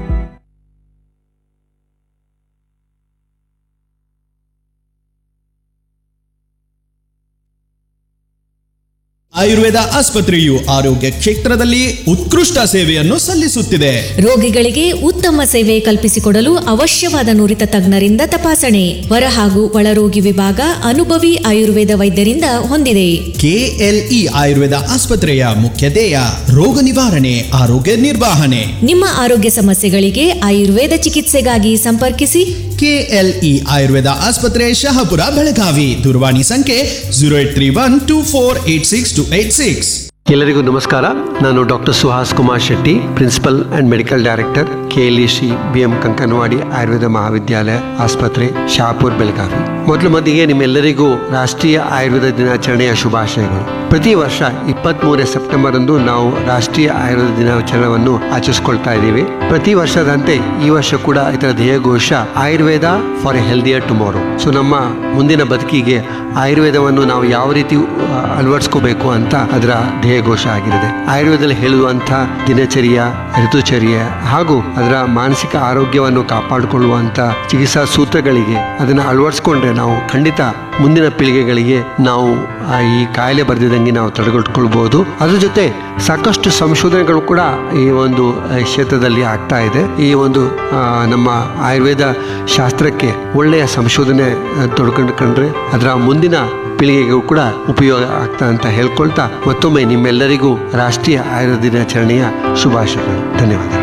ಆಯುರ್ವೇದ ಆಸ್ಪತ್ರೆಯು ಆರೋಗ್ಯ ಕ್ಷೇತ್ರದಲ್ಲಿ ಉತ್ಕೃಷ್ಟ ಸೇವೆಯನ್ನು ಸಲ್ಲಿಸುತ್ತಿದೆ ರೋಗಿಗಳಿಗೆ ಉತ್ತಮ ಸೇವೆ ಕಲ್ಪಿಸಿಕೊಡಲು ಅವಶ್ಯವಾದ ನುರಿತ ತಜ್ಞರಿಂದ ತಪಾಸಣೆ ಹೊರ ಹಾಗೂ ಒಳರೋಗಿ ವಿಭಾಗ ಅನುಭವಿ ಆಯುರ್ವೇದ ವೈದ್ಯರಿಂದ ಹೊಂದಿದೆ ಕೆಎಲ್ಇ ಆಯುರ್ವೇದ ಆಸ್ಪತ್ರೆಯ ಮುಖ್ಯ ಧ್ಯೇಯ ರೋಗ ನಿವಾರಣೆ ಆರೋಗ್ಯ ನಿರ್ವಹಣೆ ನಿಮ್ಮ ಆರೋಗ್ಯ ಸಮಸ್ಯೆಗಳಿಗೆ ಆಯುರ್ವೇದ ಚಿಕಿತ್ಸೆಗಾಗಿ ಸಂಪರ್ಕಿಸಿ ಕೆಎಲ್ಇ ಆಯುರ್ವೇದ ಆಸ್ಪತ್ರೆ ಶಹಾಪುರ ಬೆಳಗಾವಿ ದೂರವಾಣಿ ಸಂಖ್ಯೆ zero eight three one two four eight six two eight six ಎಲ್ಲರಿಗೂ ನಮಸ್ಕಾರ ನಾನು doctor Suhas Kumar Shetty principal and medical director KLE Shri B M Kankanawadi Ayurveda ಮಹಾವಿದ್ಯಾಲಯ ಆಸ್ಪತ್ರೆ ಶಾಪುರ್ ಬೆಳಗಾವಿ ಮೊದಲು ಮೊದಲಿಗೆ ನಿಮ್ಮೆಲ್ಲರಿಗೂ ರಾಷ್ಟ್ರೀಯ ಆಯುರ್ವೇದ ದಿನಾಚರಣೆಯ ಶುಭಾಶಯಗಳು ಪ್ರತಿ ವರ್ಷ ಇಪ್ಪತ್ತ್ ಸೆಪ್ಟೆಂಬರ್ ಅಂದು ನಾವು ರಾಷ್ಟ್ರೀಯ ಆಯುರ್ವೇದ ದಿನಾಚರಣೆಯನ್ನು ಆಚರಿಸಿಕೊಳ್ತಾ ಇದ್ದೀವಿ ಪ್ರತಿ ವರ್ಷದಂತೆ ಈ ವರ್ಷ ಕೂಡ ಇದರ ಧ್ಯೇಯಘೋಷ Ayurveda for a healthier tomorrow so ನಮ್ಮ ಮುಂದಿನ ಬದುಕಿಗೆ ಆಯುರ್ವೇದವನ್ನು ನಾವು ಯಾವ ರೀತಿ ಆ, ಅಳವಡಿಸ್ಕೋಬೇಕು ಅಂತ ಅದರ ಧ್ಯೇಯಘೋಷ ಆಗಿರುತ್ತೆ ಆಯುರ್ವೇದದಲ್ಲಿ ಹೇಳುವಂಥ ದಿನಚರ್ಯ ಋತುಚರ್ಯ ಹಾಗೂ ಅದರ ಮಾನಸಿಕ ಆರೋಗ್ಯವನ್ನು ಕಾಪಾಡಿಕೊಳ್ಳುವಂಥ ಚಿಕಿತ್ಸಾ ಸೂತ್ರಗಳಿಗೆ ಅದನ್ನು ಅಳವಡಿಸ್ಕೊಂಡ್ರೆ ನಾವು ಖಂಡಿತ ಮುಂದಿನ ಪೀಳಿಗೆಗಳಿಗೆ ನಾವು ಆ, ಈ ಕಾಯಿಲೆ ಬರ್ದಿದಂಗೆ ನಾವು ತಡೆಗಟ್ಟುಕೊಳ್ಬಹುದು ಅದ್ರ ಜೊತೆ ಸಾಕಷ್ಟು ಸಂಶೋಧನೆಗಳು ಕೂಡ ಈ ಒಂದು ಆ, ಕ್ಷೇತ್ರದಲ್ಲಿ ಆಗ್ತಾ ಇದೆ ಈ ಒಂದು ಆ, ನಮ್ಮ ಆಯುರ್ವೇದ ಶಾಸ್ತ್ರಕ್ಕೆ ಒಳ್ಳೆಯ ಸಂಶೋಧನೆ ಆ, ತೊಡ್ಕೊಂಡ್ರೆ ಅದರ ಮುಂದಿನ ಪೀಳಿಗೆಗೂ ಕೂಡ ಉಪಯೋಗ ಆಗ್ತಾ ಅಂತ ಹೇಳ್ಕೊಳ್ತಾ ಮತ್ತೊಮ್ಮೆ ನಿಮ್ಮೆಲ್ಲರಿಗೂ ರಾಷ್ಟ್ರೀಯ ಆಯುರ್ವೇದ ದಿನಾಚರಣೆಯ ಶುಭಾಶಯಗಳು ಧನ್ಯವಾದ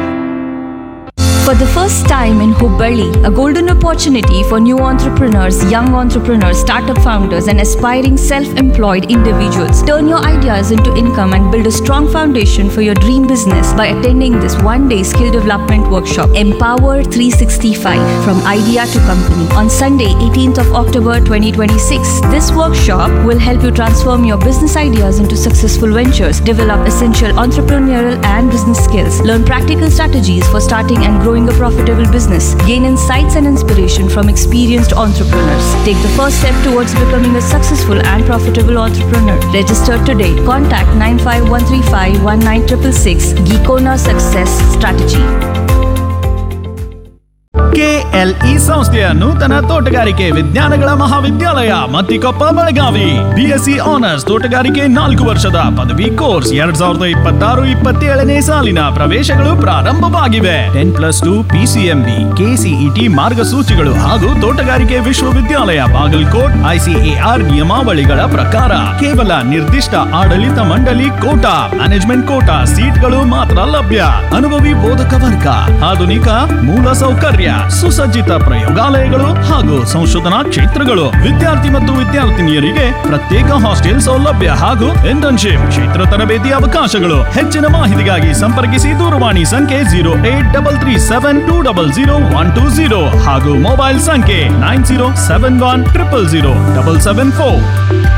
For the first time in Hubballi, a golden opportunity for new entrepreneurs, young entrepreneurs, startup founders, and aspiring self employed individuals. Turn your ideas into income and build a strong foundation for your dream business by attending this one day skill development workshop, Empower 365 from idea to company on Sunday, 18th of October 2026. This workshop will help you transform your business ideas into successful ventures, develop essential entrepreneurial and business skills, learn practical strategies for starting and growing a profitable business, gain insights and inspiration from experienced entrepreneurs. Take the first step towards becoming a successful and profitable entrepreneur. Register today. Contact 95135 19666 Geekona Success Strategy. KLE ಸಂಸ್ಥೆಯ ನೂತನ ತೋಟಗಾರಿಕೆ ವಿಜ್ಞಾನಗಳ ಮಹಾವಿದ್ಯಾಲಯ Mattikoppa Belagavi BSc honours ತೋಟಗಾರಿಕೆ ನಾಲ್ಕು ವರ್ಷದ ಪದವಿ course ಎರಡ್ ಸಾವಿರದ ಇಪ್ಪತ್ತಾರು ಇಪ್ಪತ್ತೇಳನೇ ಸಾಲಿನ ಪ್ರವೇಶಗಳು ಪ್ರಾರಂಭವಾಗಿವೆ ten plus two PCMB KCET ಮಾರ್ಗಸೂಚಿಗಳು ಹಾಗೂ ತೋಟಗಾರಿಕೆ ವಿಶ್ವವಿದ್ಯಾಲಯ ಬಾಗಲಕೋಟ್ ಐಸಿಎಆರ್ ನಿಯಮಾವಳಿಗಳ ಪ್ರಕಾರ ಕೇವಲ ನಿರ್ದಿಷ್ಟ ಆಡಳಿತ ಮಂಡಳಿ ಕೋಟಾ ಮ್ಯಾನೇಜ್ಮೆಂಟ್ ಕೋಟಾ ಸೀಟ್ಗಳು ಮಾತ್ರ ಲಭ್ಯ ಅನುಭವಿ ಬೋಧಕ ವರ್ಗ ಆಧುನಿಕ ಮೂಲ ಸೌಕರ್ಯ ಸುಸಜ್ಜಿತ ಪ್ರಯೋಗಾಲಯಗಳು ಹಾಗೂ ಸಂಶೋಧನಾ ಕ್ಷೇತ್ರಗಳು ವಿದ್ಯಾರ್ಥಿ ಮತ್ತು ವಿದ್ಯಾರ್ಥಿನಿಯರಿಗೆ ಪ್ರತ್ಯೇಕ ಹಾಸ್ಟೆಲ್ ಸೌಲಭ್ಯ ಹಾಗೂ ಇಂಟರ್ನ್ಶಿಪ್ ಕ್ಷೇತ್ರ ತರಬೇತಿ ಅವಕಾಶಗಳು ಹೆಚ್ಚಿನ ಮಾಹಿತಿಗಾಗಿ ಸಂಪರ್ಕಿಸಿ ದೂರವಾಣಿ ಸಂಖ್ಯೆ zero eight double three seven two double zero one two zero ಹಾಗೂ ಮೊಬೈಲ್ ಸಂಖ್ಯೆ nine zero seven one triple zero double seven four